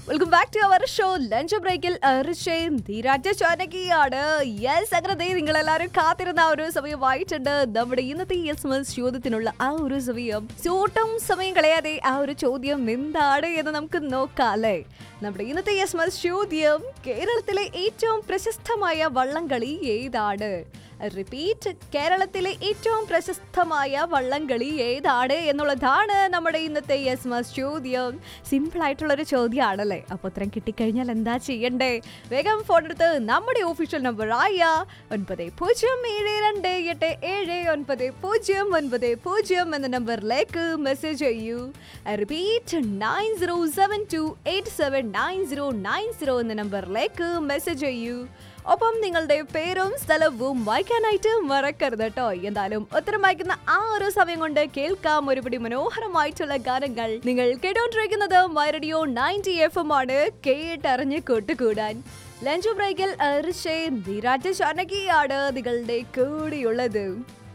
welcome back to our show lunch ബ്രേക്കിൽ ഋഷയും ധീരാജ ചോനകിയാണ് yes അങ്ങനെ ദേ നിങ്ങൾ എല്ലാവരും കാത്തിരുന്ന ആ ഒരു സമയമായിട്ടുണ്ട് നമ്മുടെ ഇന്നത്തെ യെസ് മസ് ചോദ്യത്തിനുള്ള ആ ഒരു സമയം ചൂട്ടും സമയം കളയാതെ ആ ഒരു ചോദ്യം എന്താണ് എന്ന് നമുക്ക് നോക്കാം അല്ലേ നമ്മുടെ ഇന്നത്തെ യെസ് മസ് ചോദ്യം കേരളത്തിലെ ഏറ്റവും പ്രശസ്തമായ വള്ളംകളി ഏതാണ് റിപ്പീറ്റ് കേരളത്തിലെ ഏറ്റവും പ്രശസ്തമായ വള്ളംകളി ഏതാണ് എന്നുള്ളതാണ് നമ്മുടെ ഇന്നത്തെ യെസ് മസ് ചോദ്യം സിമ്പിൾ ആയിട്ടുള്ള ഒരു ചോദ്യമാണല്ലേ അപ്പോൾ ഉത്തരം കിട്ടിക്കഴിഞ്ഞാൽ എന്താ ചെയ്യണ്ടേ വേഗം ഫോൺ എടുത്ത് നമ്മുടെ ഒഫീഷ്യൽ നമ്പർ ആയ ഒൻപത് പൂജ്യം ഏഴ് രണ്ട് എട്ട് ഏഴ് ഒൻപത് പൂജ്യം ഒൻപത് പൂജ്യം എന്ന നമ്പറിലേക്ക് മെസ്സേജ് ചെയ്യൂ repeat nine zero seven two eight seven nine zero nine zero എന്ന നമ്പറിലേക്ക് മെസ്സേജ് ചെയ്യൂ ഒപ്പം നിങ്ങളുടെ പേരും സ്ഥലവും വായിക്കാനായിട്ട് മറക്കരുത് കേട്ടോ എന്തായാലും ഉത്തരം വായിക്കുന്ന ആ ഒരു സമയം കൊണ്ട് കേൾക്കാം ഒരുപടി മനോഹരമായിട്ടുള്ള ഗാനങ്ങൾ നിങ്ങൾ കേട്ടോണ്ടിരിക്കുന്നത് my radio ninety F M ആണ് കേട്ടറിഞ്ഞ് കൂട്ടുകൂടാൻ ലഞ്ച് ബ്രേക്കിൽ ഋഷേ ധീരാജ ചാനകിയാണ് നിങ്ങളുടെ കൂടെയുള്ളത്